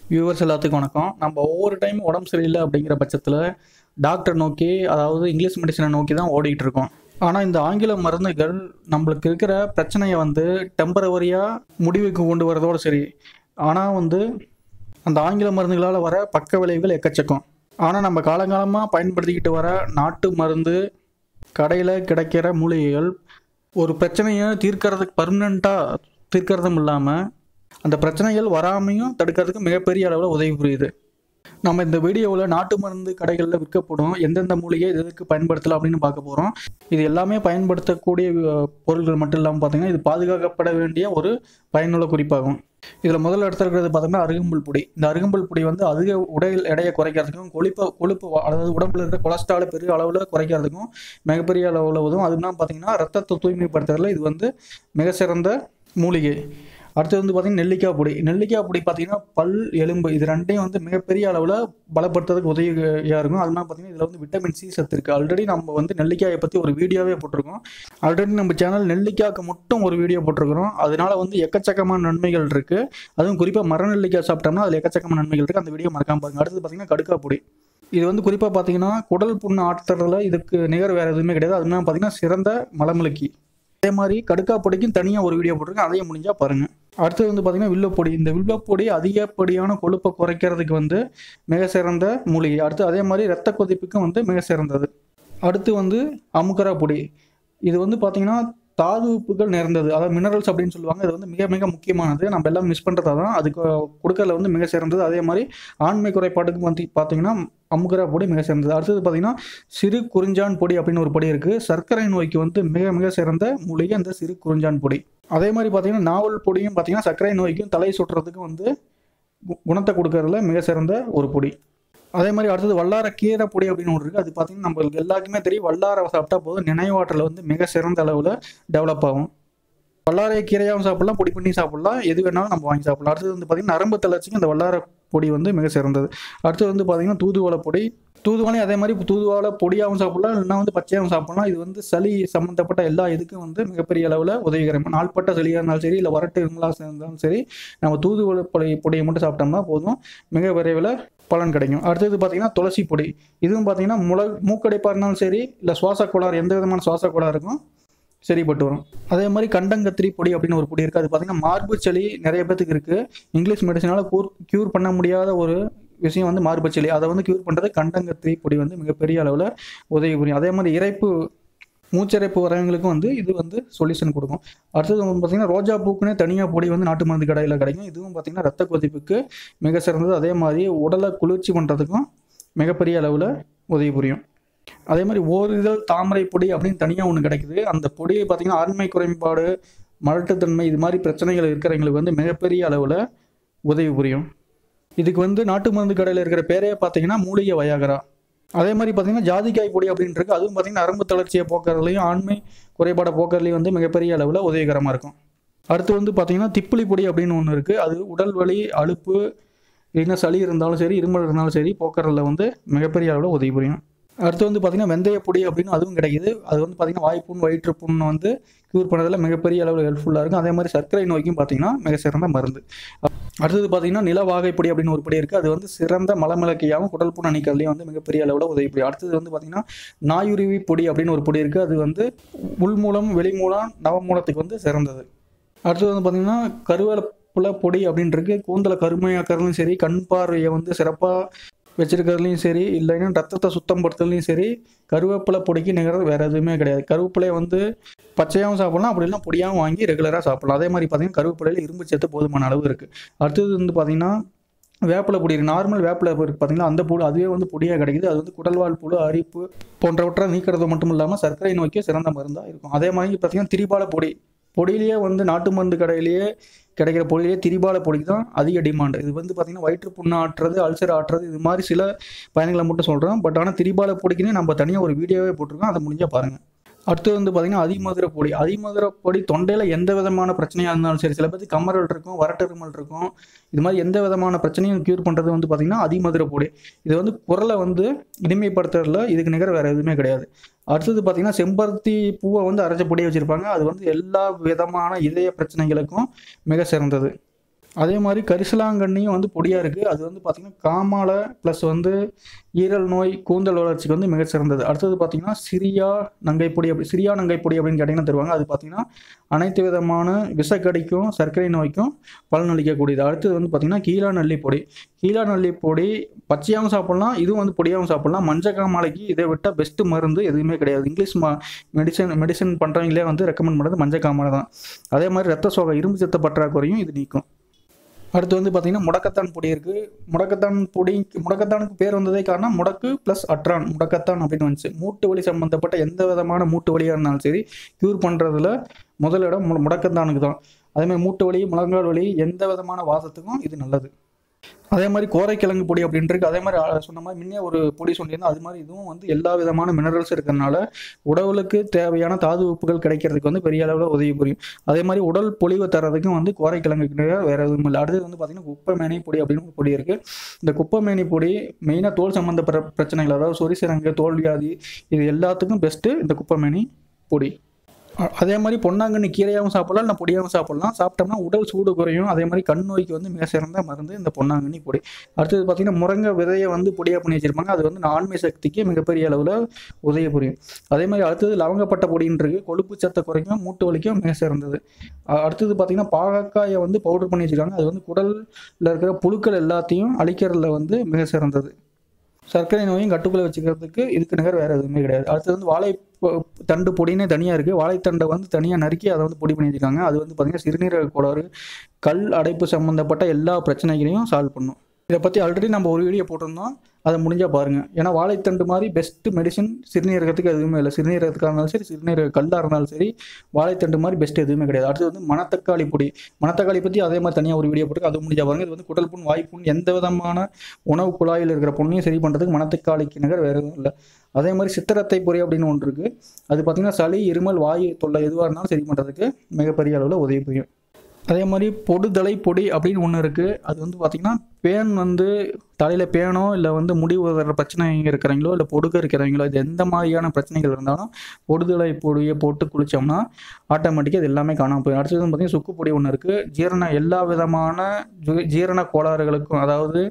viewers எல்லாத்துக்கும் வணக்கம் நம்ம ஒவ்வொரு டைம் உடம்பு சரியில்லை அப்படிங்கிற பட்சத்தில் டாக்டர் நோக்கி அதாவது இங்கிலீஷ் மெடிசனை நோக்கி தான் ஓடிட்டு இருக்கோம் ஆனால் இந்த ஆங்கில மருந்துகள் நம்மளுக்கு இருக்கிற பிரச்சனையை வந்து டெம்பரவரியாக முடிவுக்கு கொண்டு வரதோடு சரி ஆனால் வந்து அந்த ஆங்கில மருந்துகளால் வர பக்க விளைவுகள் எக்கச்சக்கம் ஆனால் நம்ம காலங்காலமாக பயன்படுத்திக்கிட்டு வர நாட்டு மருந்து கடையில் கிடைக்கிற மூலிகைகள் ஒரு பிரச்சனையை தீர்க்கறதுக்கு பர்மனெண்ட்டாக தீர்க்கறதும் இல்லாமல் அந்த பிரச்சனைகள் வராமையும் தடுக்கிறதுக்கு மிகப்பெரிய அளவில் உதவி புரியுது நம்ம இந்த வீடியோவில் நாட்டு மருந்து கடைகளில் விற்கப்படும் எந்தெந்த மூலிகை இது எதுக்கு பயன்படுத்தலாம் அப்படின்னு பார்க்க போகிறோம் இது எல்லாமே பயன்படுத்தக்கூடிய அஹ், பொருட்கள் மட்டும் இல்லாமல் பார்த்தீங்கன்னா இது பாதுகாக்கப்பட வேண்டிய ஒரு பயனுள்ள குறிப்பாகும் இதில் முதல்ல இடத்துல இருக்கிறது பார்த்தோம்னா அருகம்புல் பொடி இந்த அருகம்புல் பொடி வந்து அதிக உடல் எடையை குறைக்கிறதுக்கும் கொழுப்பை கொழுப்பு வ- அதாவது உடம்புல இருக்கிற கொலஸ்ட்ராலை பெரிய அளவில் குறைக்கிறதுக்கும் மிகப்பெரிய அளவில் உதவும் அதுதான் பார்த்தீங்கன்னா ரத்தத்தை தூய்மைப்படுத்துறதுல இது வந்து மிக சிறந்த மூலிகை அடுத்து வந்து பார்த்தீங்கன்னா நெல்லிக்காய் பொடி நெல்லிக்காய் பொடி பார்த்தீங்கன்னா பல் எலும்பு இது ரெண்டையும் வந்து மிகப்பெரிய அளவில் பலப்படுத்துறதுக்கு உதவியாக இருக்கும் அதனால பார்த்தீங்கன்னா இதில் வந்து விட்டமின் சி சத்து இருக்குது ஆல்ரெடி நம்ம வந்து நெல்லிக்காயை பற்றி ஒரு வீடியோவே போட்டிருக்கோம் ஆல்ரெடி நம்ம சேனல் நெல்லிக்காய்க்கு மட்டும் ஒரு வீடியோ போட்டிருக்கிறோம் அதனால வந்து எக்கச்சக்கமான நன்மைகள் இருக்குது அதுவும் குறிப்பாக மர நெல்லிக்காய் சாப்பிட்டோம்னா அதில் எக்கச்சக்கமான நன்மைகள் இருக்குது அந்த வீடியோ மறக்காம பாருங்க அடுத்து பார்த்தீங்கன்னா கடுக்காய் பொடி இது வந்து குறிப்பாக பார்த்தீங்கன்னா குடல் புண்ணு ஆற்றுறதுல இதுக்கு நிகர் வேறு எதுவுமே கிடையாது அதுனா பார்த்தீங்கன்னா சிறந்த மலமிளக்கி அதே மாதிரி கடுக்கா பொடிக்கும் தனியாக ஒரு வீடியோ போட்டிருக்கேன் அதையும் முடிஞ்சால் பாருங்கள் அடுத்தது வந்து பார்த்தீங்கன்னா வில்லப்பொடி இந்த வில்லப்பொடி அதிகப்படியான கொழுப்பை குறைக்கிறதுக்கு வந்து மிக சிறந்த மூலிகை அடுத்து அதே மாதிரி இரத்த கொதிப்புக்கும் வந்து மிக சிறந்தது அடுத்து வந்து அமுக்கரா பொடி இது வந்து பார்த்தீங்கன்னா தாது உப்புகள் நிறைந்தது அதாவது மினரல்ஸ் அப்படின்னு சொல்லுவாங்க இது வந்து மிக மிக முக்கியமானது நம்ம எல்லாம் மிஸ் பண்ணுறதா தான் அதுக்கு கொடுக்கறதுல வந்து மிக சிறந்தது அதே மாதிரி ஆண்மை குறைபாட்டுக்கு வந்து பார்த்தீங்கன்னா அமுக்கரா பொடி மிக சிறந்தது அடுத்தது பார்த்தீங்கன்னா சிறு குறிஞ்சான் பொடி அப்படின்னு ஒரு பொடி இருக்குது சர்க்கரை நோய்க்கு வந்து மிக மிக சிறந்த மூலிகை அந்த சிறு குறிஞ்சான் பொடி அதே மாதிரி பார்த்தீங்கன்னா நாவல் பொடியும் பார்த்தீங்கன்னா சர்க்கரை நோய்க்கும் தலை சுற்றுறதுக்கும் வந்து கு- குணத்தை கொடுக்கறதுல மிக சிறந்த ஒரு பொடி அதே மாதிரி அடுத்தது வல்லார கீரை பொடி அப்படின்னு ஒன்று இருக்குது அது பார்த்தீங்கன்னா நம்மளுக்கு எல்லாருக்குமே தெரியும் வல்லாரை சாப்பிட்டா போதும் நினைவாற்றல் வந்து மிக சிறந்த அளவில் டெவலப் ஆகும் வல்லாரை கீரையாகவும் சாப்பிடலாம் பொடி பண்ணி சாப்பிடலாம் எது வேணாலும் நம்ம வாங்கி சாப்பிடலாம் அடுத்தது வந்து பார்த்தீங்கன்னா நரம்பு தளர்ச்சிக்கு இந்த வல்லார பொடி வந்து மிக சிறந்தது அடுத்தது வந்து பார்த்தீங்கன்னா தூதுவளை பொடி தூதுவளையும் அதே மாதிரி தூதுவளை பொடியாகவும் சாப்பிடலாம் இல்லைன்னா வந்து பச்சையாகவும் சாப்பிடலாம் இது வந்து சளி சம்மந்தப்பட்ட எல்லா இதுக்கும் வந்து மிகப்பெரிய அளவில் உதவிகரம் நாள்பட்ட சளியாக இருந்தாலும் சரி இல்லை வறட்டு இருமலாக இருந்தாலும் சரி நம்ம தூதுவளை பொடி பொடியை மட்டும் சாப்பிட்டோம்னா போதும் மிக விரைவில் பலன் கிடைக்கும் அடுத்தது பார்த்தீங்கன்னா துளசி பொடி இதுவும் பார்த்தீங்கன்னா முள மூக்கடைப்பாக இருந்தாலும் சரி இல்லை சுவாச கோளாறு எந்த விதமான சுவாச கோளாறு இருக்கும் சரிப்பட்டு வரும் அதே மாதிரி கண்டங்கத்திரி பொடி அப்படின்னு ஒரு பொடி இருக்குது அது பார்த்தீங்கன்னா மார்பு சளி நிறைய பேத்துக்கு இருக்குது இங்கிலீஷ் மெடிசனால் கூர் க்யூர் பண்ண முடியாத ஒரு விஷயம் வந்து மார்பு சளி அதை வந்து க்யூர் பண்ணுறது கண்டங்கத்திரி பொடி வந்து மிகப்பெரிய அளவில் உதவி புரியும் அதே மாதிரி இறைப்பு மூச்சரைப்பு வரவங்களுக்கும் வந்து இது வந்து சொல்யூஷன் கொடுக்கும் அடுத்தது வந்து பார்த்தீங்கன்னா ரோஜா பூக்குனே தனியாக பொடி வந்து நாட்டு மருந்து கடையில் கிடைக்கும் இதுவும் பார்த்தீங்கன்னா ரத்த கொதிப்புக்கு மிக சிறந்தது அதே மாதிரி உடலை குளிர்ச்சி பண்ணுறதுக்கும் மிகப்பெரிய அளவில் உதவி புரியும் அதே மாதிரி ஓரிதழ் தாமரை பொடி அப்படின்னு தனியாக ஒன்று கிடைக்குது அந்த பொடியை பார்த்தீங்கன்னா ஆண்மை குறைபாடு மலட்டுத்தன்மை இது மாதிரி பிரச்சனைகள் இருக்கிறவங்களுக்கு வந்து மிகப்பெரிய அளவில் உதவி புரியும் இதுக்கு வந்து நாட்டு மருந்து கடையில் இருக்கிற பேரே பார்த்தீங்கன்னா மூலிகை வயாகரா அதே மாதிரி பார்த்தீங்கன்னா ஜாதிக்காய் பொடி அப்படின்னு இருக்கு அதுவும் பார்த்தீங்கன்னா நரம்பு தளர்ச்சியை போக்குறதுலையும் ஆண்மை குறைபாடை போக்குறதுலையும் வந்து மிகப்பெரிய அளவில் உதவிகரமாக இருக்கும் அடுத்து வந்து பார்த்தீங்கன்னா திப்புளி பொடி அப்படின்னு ஒன்று இருக்குது அது உடல் வலி அலுப்பு என்ன சளி இருந்தாலும் சரி இருமல் இருந்தாலும் சரி போக்குறதுல வந்து மிகப்பெரிய அளவில் உதவி புரியும் அடுத்து வந்து பார்த்தீங்கன்னா வெந்தய பொடி அப்படின்னு அதுவும் கிடைக்குது அது வந்து பார்த்தீங்கன்னா வாய்ப்புண் வயிற்றுப்புண் வந்து க்யூர் பண்ணுறதுல மிகப்பெரிய அளவில் ஹெல்ப்ஃபுல்லாக இருக்கும் அதே மாதிரி சர்க்கரை நோய்க்கும் பார்த்தீங்கன்னா மிக சிறந்த மருந்து அடுத்தது பார்த்தீங்கன்னா நிலவாகை பொடி அப்படின்னு ஒரு பொடி இருக்குது அது வந்து சிறந்த மலமிளக்கியாகவும் குடல் புண் அணிக்கிறதுலையும் வந்து மிகப்பெரிய அளவில் உதவி புரியும் அடுத்தது வந்து பார்த்தீங்கன்னா நாயுருவி பொடி அப்படின்னு ஒரு பொடி இருக்குது அது வந்து உள் மூலம் வெளி மூலம் நவமூலத்துக்கு வந்து சிறந்தது அடுத்தது வந்து பார்த்தீங்கன்னா கருவேப்பிலை பொடி அப்படின்னு இருக்கு கூந்தலை கருமையாக்கிறதுலையும் சரி கண் பார்வையை வந்து சிறப்பாக வச்சிருக்கிறதுலையும் சரி இல்லைன்னா ரத்தத்தை சுத்தம் படுத்துறதுலையும் சரி கருவேப்பிலை பொடிக்கு நிகழ்றது வேறு எதுவுமே கிடையாது கருவேப்பிலையை வந்து பச்சையாகவும் சாப்பிடலாம் அப்படி இல்லைனா பொடியாகவும் வாங்கி ரெகுலராக சாப்பிடலாம் அதே மாதிரி பார்த்தீங்கன்னா கருவேப்பிலையில் இரும்பு சத்து போதுமான அளவு இருக்குது அடுத்தது வந்து பார்த்தீங்கன்னா வேப்பிலை பொடி இருக்குது நார்மல் வேப்பிலை பொடி பார்த்தீங்கன்னா அந்த புழு அதுவே வந்து பொடியாக கிடைக்குது அது வந்து குடல்வால் புழு அரிப்பு போன்றவற்றை நீக்கிறது மட்டும் இல்லாமல் சர்க்கரை நோய்க்கு சிறந்த மருந்தாக இருக்கும் அதே மாதிரி பார்த்தீங்கன்னா திரிபால பொடி பொடியிலேயே வந்து நாட்டு மருந்து கடையிலேயே கிடைக்கிற பொடியிலேயே திரிபால பொடிக்கு தான் அதிக டிமாண்ட் இது வந்து பார்த்தீங்கன்னா வயிற்று புண்ணு ஆட்டுறது அல்சர் ஆட்டுறது இது மாதிரி சில பயன்களை மட்டும் சொல்கிறோம் பட் ஆனால் திரிபால பொடிக்குன்னு நம்ம தனியாக ஒரு வீடியோவே போட்டிருக்கோம் அதை முடிஞ்சால் பாருங்கள் அடுத்து வந்து பார்த்தீங்கன்னா அதிமதுர பொடி அதிமதுர பொடி தொண்டையில் எந்த விதமான பிரச்சனையாக இருந்தாலும் சரி சில பேருக்கு கமரல் இருக்கும் வரட்டருமல் இருக்கும் இது மாதிரி எந்த விதமான பிரச்சனையும் க்யூர் பண்ணுறது வந்து பார்த்தீங்கன்னா அதிமதுர பொடி இது வந்து குரலை வந்து இனிமைப்படுத்துறதுல இதுக்கு நிகர வேறு எதுவுமே கிடையாது அடுத்தது பார்த்தீங்கன்னா செம்பருத்தி பூவை வந்து அரைச்ச பொடியை வச்சுருப்பாங்க அது வந்து எல்லா விதமான இதய பிரச்சனைகளுக்கும் மிக சிறந்தது அதே மாதிரி கரிசலாங்கண்ணியும் வந்து பொடியாக இருக்குது அது வந்து பார்த்திங்கன்னா காமாலை ப்ளஸ் வந்து ஈரல் நோய் கூந்தல் வளர்ச்சிக்கு வந்து மிகச் சிறந்தது அடுத்தது பார்த்திங்கன்னா சிரியா நங்கை பொடி அப்படி சிரியா நங்கை பொடி அப்படின்னு கேட்டிங்கன்னா தருவாங்க அது பார்த்திங்கன்னா அனைத்து விதமான விஷக்கடிக்கும் சர்க்கரை நோய்க்கும் பலனளிக்கக்கூடியது அடுத்தது வந்து பார்த்திங்கன்னா கீழா நல்லி பொடி கீழா நல்லி பொடி பச்சையாகவும் சாப்பிட்லாம் இதுவும் வந்து பொடியாகவும் சாப்பிட்லாம் மஞ்சள் காமாலைக்கு இதை விட்டால் பெஸ்ட்டு மருந்து எதுவுமே கிடையாது இங்கிலீஷ் மா மெடிசன் மெடிசன் பண்ணுறவங்களே வந்து ரெக்கமெண்ட் பண்ணுறது மஞ்சள் காமாலை தான் அதே மாதிரி ரத்த சோகை இரும்பு சத்த பற்றாக்குறையும் இது நீக்கும் அடுத்து வந்து பார்த்தீங்கன்னா முடக்கத்தான் பொடி இருக்குது முடக்கத்தான் பொடி முடக்கத்தானுக்கு பேர் வந்ததே காரணம் முடக்கு ப்ளஸ் அட்ரான் முடக்கத்தான் அப்படின்னு வந்துச்சு மூட்டு வலி சம்மந்தப்பட்ட எந்த விதமான மூட்டு வலியாக இருந்தாலும் சரி க்யூர் பண்ணுறதுல முதலிடம் மு முடக்கத்தானுக்கு தான் அதேமாதிரி மூட்டு வலி முழங்கால் வலி எந்த விதமான வாதத்துக்கும் இது நல்லது அதே மாதிரி கோரைக்கிழங்கு பொடி அப்படின்ட்டு அதே மாதிரி அஹ், சொன்ன மாதிரி முன்னே ஒரு பொடி சொல்லியிருந்தோம் அது மாதிரி இதுவும் வந்து எல்லா விதமான மினரல்ஸ் இருக்கிறதுனால உடலுக்கு தேவையான தாது உப்புகள் கிடைக்கிறதுக்கு வந்து பெரிய அளவில் உதவி புரியும் அதே மாதிரி உடல் பொலிவை தரதுக்கும் வந்து கோரைக்கிழங்குக்கு வேற எதுவும் இல்லை அடுத்தது வந்து பார்த்தீங்கன்னா குப்பைமேனி பொடி அப்படின்னு ஒரு பொடி இருக்குது இந்த குப்பைமேனி பொடி மெயினாக தோல் சம்மந்தப்பட்ட பிரச்சனைகள் அதாவது சொரிசிறங்கு தோல் வியாதி இது எல்லாத்துக்கும் பெஸ்ட்டு இந்த குப்பைமேனி பொடி அ- அதே மாதிரி பொன்னாங்கண்ணி கீரையாகவும் சாப்பிடலாம் இல்லை பொடியாகவும் சாப்பிடலாம் சாப்பிட்டோம்னா உடல் சூடு குறையும் அதே மாதிரி கண் நோய்க்கு வந்து மிக சிறந்த மருந்து இந்த பொன்னாங்கண்ணி பொடி அடுத்தது பார்த்தீங்கன்னா முருங்கை விதையை வந்து பொடியாக பண்ணி வச்சிருப்பாங்க அது வந்து ஆண்மை சக்திக்கு மிகப்பெரிய அளவில் உதவி புரியும் அதே மாதிரி அடுத்தது லவங்கப்பட்ட பொடின்னு இருக்கு கொழுப்பு சத்தை குறைக்கும் மூட்டு வலிக்கும் மிக சிறந்தது அ- அடுத்தது பார்த்தீங்கன்னா பாகக்காயை வந்து பவுடர் பண்ணி வச்சிருக்காங்க அது வந்து குடலில் இருக்கிற புழுக்கள் எல்லாத்தையும் அழிக்கிறதுல வந்து மிக சிறந்தது சர்க்கரை நோயும் கட்டுக்குள்ளே வச்சுக்கிறதுக்கு இதுக்கு நிகர் வேறு எதுவுமே கிடையாது அடுத்தது வந்து வாழை பொ- தண்டு பொடினே தனியாக இருக்குது வாழைத்தண்டை வந்து தனியாக நறுக்கி அதை வந்து பொடி பண்ணி வச்சிருக்காங்க அது வந்து பார்த்திங்கன்னா சிறுநீரக கோளாறு கல் அடைப்பு சம்மந்தப்பட்ட எல்லா பிரச்சனைகளையும் சால்வ் பண்ணும் இதை பற்றி ஆல்ரெடி நம்ம ஒரு வீடியோ போட்டிருந்தோம் அதை முடிஞ்சால் பாருங்கள் ஏன்னா வாழைத்தண்டு மாதிரி பெஸ்ட் மெடிசன் சிறுநீரகத்துக்கு எதுவுமே இல்லை சிறுநீரகத்துக்காக இருந்தாலும் சரி சிறுநீரக கல்லாக இருந்தாலும் சரி வாழைத்தண்டு மாதிரி பெஸ்ட் எதுவுமே கிடையாது அடுத்து வந்து மணத்தக்காளி பொடி மணத்தக்காளி பற்றி அதே மாதிரி தனியாக ஒரு வீடியோ போட்டு அது முடிஞ்சா பாருங்க இது வந்து குடல் புண் வாய்ப்புண் எந்த விதமான உணவு குழாயில் இருக்கிற புண்ணையும் சரி பண்ணுறதுக்கு மணத்தக்காளிக்கு நிகர் வேறு எதுவும் இல்லை அதே மாதிரி சித்திரத்தை பொறி அப்படின்னு ஒன்று இருக்குது அது பார்த்திங்கன்னா சளி இருமல் வாயு தொல்லை எதுவாக இருந்தாலும் சரி பண்ணுறதுக்கு மிகப்பெரிய அளவில் உதவி புரியும் அதே மாதிரி பொடுதலை பொடி அப்படின்னு ஒன்று இருக்குது அது வந்து பார்த்திங்கன்னா பேன் வந்து தலையில் பேனோ இல்லை வந்து முடி உதற பிரச்சனை இருக்கிறவங்களோ இல்லை பொடுக்க இருக்கிறவங்களோ இது எந்த மாதிரியான பிரச்சனைகள் இருந்தாலும் பொடுதலை பொடியை போட்டு குளித்தோம்னா ஆட்டோமேட்டிக்காக இது எல்லாமே காணாமல் போயிடும் அடுத்தது வந்து பார்த்திங்கன்னா சுக்கு பொடி ஒன்று இருக்குது ஜீரண எல்லா விதமான ஜு- ஜீரண கோளாறுகளுக்கும் அதாவது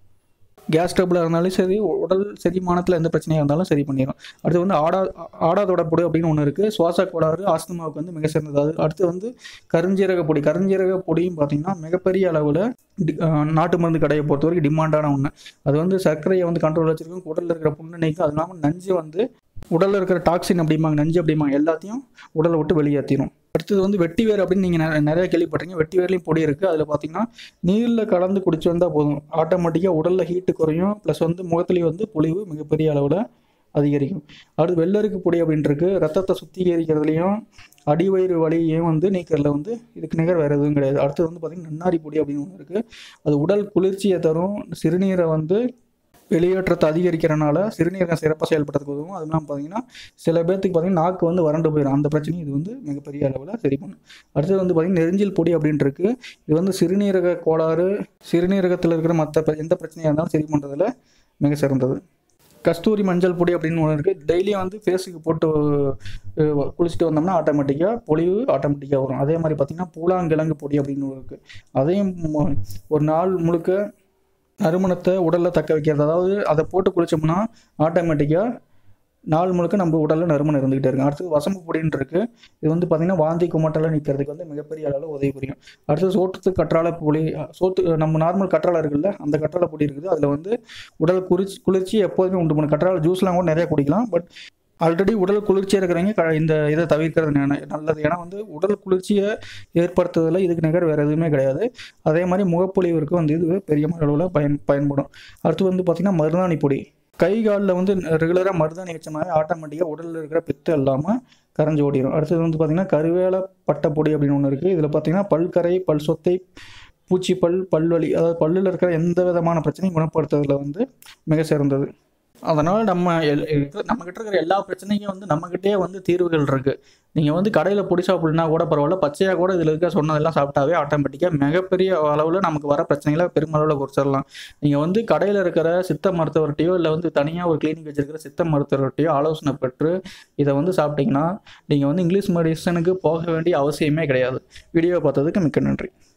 கேஸ் ட்ரபிளாக இருந்தாலும் சரி உடல் செரிமானத்தில் எந்த பிரச்சனையாக இருந்தாலும் சரி பண்ணிடும் அடுத்து வந்து ஆடா ஆடாதோட பொடி அப்படின்னு ஒன்று இருக்குது சுவாச கோளாறு ஆஸ்துமாவுக்கு வந்து மிக சிறந்தது அது அடுத்து வந்து கருஞ்சீரக பொடி கருஞ்சீரக பொடியும் பார்த்தீங்கன்னா மிகப்பெரிய அளவில் நாட்டு மருந்து கடையை பொறுத்த வரைக்கும் டிமாண்டான ஒன்று அது வந்து சர்க்கரையை வந்து கண்ட்ரோல் வச்சிருக்கும் உடலில் இருக்கிற புண்ணு நீக்கும் அது இல்லாமல் நஞ்சு வந்து உடலில் இருக்கிற டாக்ஸின் அப்படிம்பாங்க நஞ்சு அப்படிம்பாங்க எல்லாத்தையும் உடலை விட்டு வெளியேற்றிடும் அடுத்தது வந்து வெட்டி வேர் அப்படின்னு நீங்கள் நிறைய கேள்விப்பட்டீங்க வெட்டி வேர்லையும் பொடி இருக்குது அதில் பார்த்தீங்கன்னா நீரில் கலந்து குடிச்சு வந்தால் போதும் ஆட்டோமேட்டிக்காக உடலில் ஹீட்டு குறையும் ப்ளஸ் வந்து முகத்துலேயும் வந்து பொலிவு மிகப்பெரிய அளவில் அதிகரிக்கும் அடுத்து வெள்ளருக்கு பொடி அப்படின்ட்டு இருக்கு ரத்தத்தை சுத்திகரிக்கிறதுலையும் அடிவயிறு வலியையும் வந்து நீக்கிறதுல வந்து இதுக்கு நிகர் வேறு எதுவும் கிடையாது அடுத்தது வந்து பார்த்திங்கன்னா நன்னாரி பொடி அப்படின்னு ஒன்று இருக்குது அது உடல் குளிர்ச்சியை தரும் சிறுநீரை வந்து வெளியேற்றத்தை அதிகரிக்கிறனால சிறுநீரகம் சிறப்பாக செயல்படுறதுக்கு உதவும் அது இல்லாமல் பார்த்தீங்கன்னா சில பேர்த்துக்கு பார்த்தீங்கன்னா நாக்கு வந்து வறண்டு போயிடும் அந்த பிரச்சனையும் இது வந்து மிகப்பெரிய அளவில் சரி பண்ணும் அடுத்தது வந்து பார்த்தீங்கன்னா நெரிஞ்சில் பொடி அப்படின்ட்டு இருக்கு இது வந்து சிறுநீரக கோளாறு சிறுநீரகத்தில் இருக்கிற மற்ற பிர- எந்த பிரச்சனையாக இருந்தாலும் சரி பண்ணுறதுல மிக சிறந்தது கஸ்தூரி மஞ்சள் பொடி அப்படின்னு ஒன்று இருக்குது டெய்லியும் வந்து ஃபேஸுக்கு போட்டு அஹ், குளிச்சுட்டு வந்தோம்னா ஆட்டோமேட்டிக்காக பொலிவு ஆட்டோமேட்டிக்காக வரும் அதே மாதிரி பார்த்திங்கன்னா பூலாங்கிழங்கு பொடி அப்படின்னு ஒன்று இருக்குது அதையும் மு- ஒரு நாள் முழுக்க நறுமணத்தை உடலில் தக்க வைக்கிறது அதாவது அதை போட்டு குளிச்சோம்னா ஆட்டோமேட்டிக்காக நாள் முழுக்க நம்ம உடலில் நறுமணம் இருந்துகிட்டே இருக்கும் அடுத்தது வசம்பு பொடின்னு இருக்கு இது வந்து பார்த்திங்கன்னா வாந்தி குமட்டலை நிற்கிறதுக்கு வந்து மிகப்பெரிய அளவில் உதவி புரியும் அடுத்தது சோற்றுத்து கற்றாழை பொடி சோத்து நம்ம நார்மல் கற்றாழை இருக்குல்ல அந்த கற்றாழை பொடி இருக்குது அதில் வந்து உடல் குளிர்ச்சி குளிர்ச்சி எப்போதுமே உண்டு பண்ணும் கற்றாழை ஜூஸ்லாம் கூட நிறைய குடிக்கலாம் பட் ஆல்ரெடி உடல் குளிர்ச்சியாக இருக்கிறவங்க க- இந்த இதை தவிர்க்கிறது ந- நல்லது ஏன்னா வந்து உடல் குளிர்ச்சியை ஏற்படுத்துவதில் இதுக்கு நிகர் வேறு எதுவுமே கிடையாது அதே மாதிரி முகப்பொலிவிற்கு வந்து இது பெரிய அளவில் பயன் பயன்படும் அடுத்து வந்து பார்த்திங்கன்னா மருதாணி பொடி கை காலில் வந்து ரெகுலராக மருதாணி வச்சோம்னாவே ஆட்டோமேட்டிக்காக உடலில் இருக்கிற பித்து இல்லாமல் கரைஞ்சு ஓடிடும் அடுத்தது வந்து பார்த்திங்கன்னா கருவேல பட்டை பொடி அப்படின்னு ஒன்று இருக்குது இதில் பார்த்திங்கன்னா பல்கரை பல் சொத்தை பூச்சிப்பல் பல்வலி அதாவது பல்லில் இருக்கிற எந்த விதமான பிரச்சனையும் குணப்படுத்துறதுல வந்து மிக சிறந்தது அதனால் நம்ம எல் இருக்கிற- நம்மக்கிட்ட இருக்கிற எல்லா பிரச்சனைக்கும் வந்து நம்மக்கிட்டே வந்து தீர்வுகள் இருக்குது நீங்கள் வந்து கடையில் பொடி சாப்பிட்னா கூட பரவாயில்ல பச்சையாக கூட இதில் இருக்க சொன்னதெல்லாம் சாப்பிட்டாவே ஆட்டோமேட்டிக்காக மிகப்பெரிய அளவில் நமக்கு வர பிரச்சனைகளை பெருமளவில் குறைச்சிடலாம் நீங்கள் வந்து கடையில் இருக்கிற சித்த மருத்துவர்கிட்டயோ இல்லை வந்து தனியாக ஒரு கிளினிக் வச்சிருக்கிற சித்த மருத்துவர்கிட்டயோ ஆலோசனை பெற்று இதை வந்து சாப்பிட்டீங்கன்னா நீங்கள் வந்து இங்கிலீஷ் மெடிசனுக்கு போக வேண்டிய அவசியமே கிடையாது வீடியோ பார்த்ததுக்கு மிக்க நன்றி